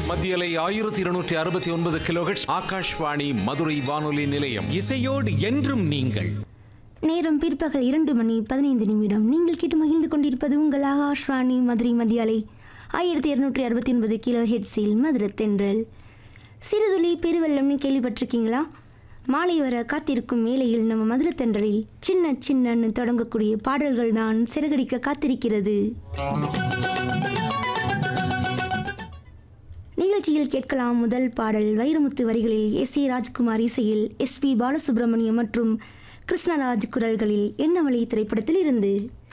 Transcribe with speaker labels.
Speaker 1: மத்தியலை ஆயிரத்தி இருநூற்றி அறுபத்தி ஒன்பது கிலோஹெட்ஸ் ஆகாஷ்வாணி மதுரை வானொலி நிலையம்
Speaker 2: இசையோடு என்றும் நீங்கள்
Speaker 3: நேரம் பிற்பகல் இரண்டு மணி பதினைந்து நிமிடம் நீங்கள் கேட்டு மகிழ்ந்து கொண்டிருப்பது உங்கள் ஆகாஷ்வாணி மதுரை மதியாலை ஆயிரத்தி இருநூற்றி அறுபத்தி ஒன்பது கிலோ ஹெட்ஸில் மதுரை தென்றல் சிறுதுளி பெருவெள்ளம்னு கேள்விப்பட்டிருக்கீங்களா மாலை வர காத்திருக்கும் வேளையில் நம்ம மதுரை தென்றலில் சின்ன சின்னன்னு தொடங்கக்கூடிய பாடல்கள் தான் சிறகடிக்க காத்திருக்கிறது நிகழ்ச்சியில் கேட்கலாம் முதல் பாடல் வைரமுத்து வரிகளில் எஸ் சி ராஜ்குமார் இசையில் எஸ் பி பாலசுப்ரமணியம் மற்றும் கிருஷ்ணராஜ் குரல்களில் என்ன வழி திரைப்படத்தில் இருந்து